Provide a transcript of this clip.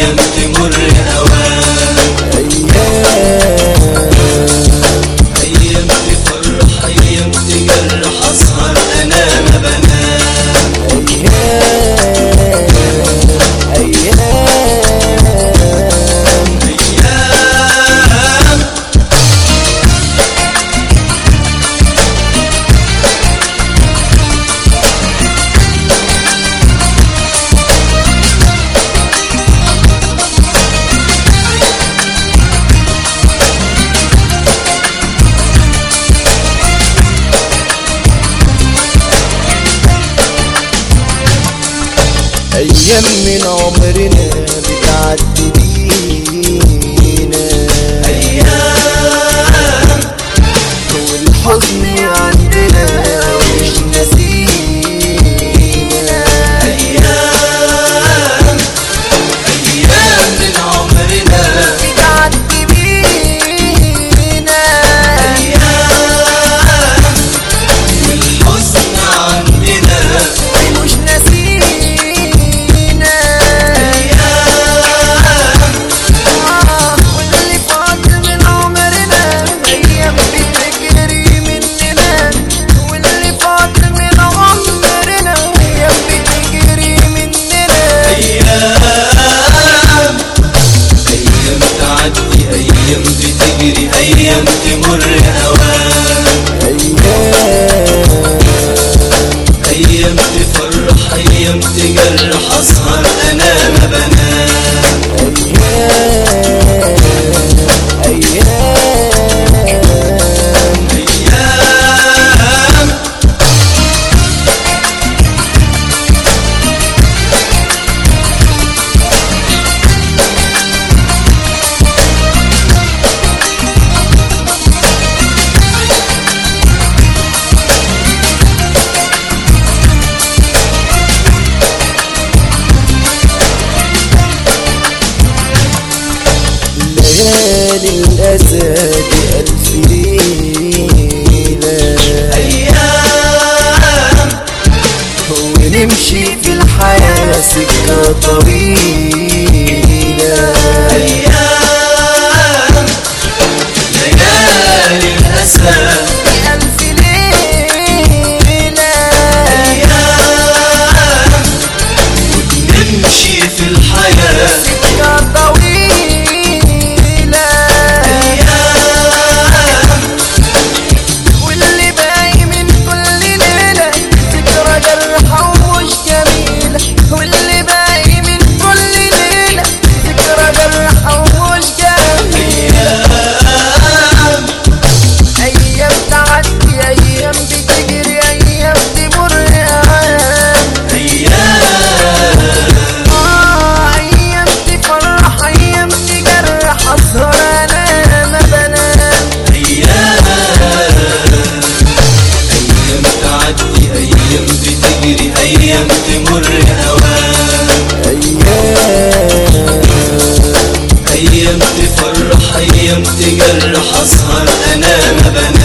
أيام تمر هوان أيام أيام تفرح أيام تجرح أسهر أنا ما بنام أيام أيام أيام أيام من عمرنا بتعدي بينا أيام والحزن عندنا مش نسينا أيام أيام من عمرنا بتعدي بينا أيام والحزن عندنا مش نسينا أيام آه، واللي فات من عمرنا أيام بتجري مننا واللي فات من عمرنا أيام بتجري مننا أيام أيام تعدي أيام بتجري أيام تمر هوان أيام أيام تفرح أيام تجرح أسهر أنا ما بنام أيام أيام أيام ليالي الأسى بألف ليلة أيام ونمشي في الحياة سكة طويلة أيام ليالي الأسى بألف ليلة أيام نمشي في الحياة سكة طويلة أيام واللي باقي من كل ليلة ذكرى جرحة ومش جميلة واللي باقي من كل ليلة ذكرى جرحة ومش جميلة أيام أيام تعدي أيام بتجري أيام تمر أيام أيام آه أيام تفرح أيام تجرح أسهر أنا ما بنام أيام أيام تعدي أيام بتجري أيام تمر هوان أيام أيام تفرح أيام تجرح أسهر أنا ما بنام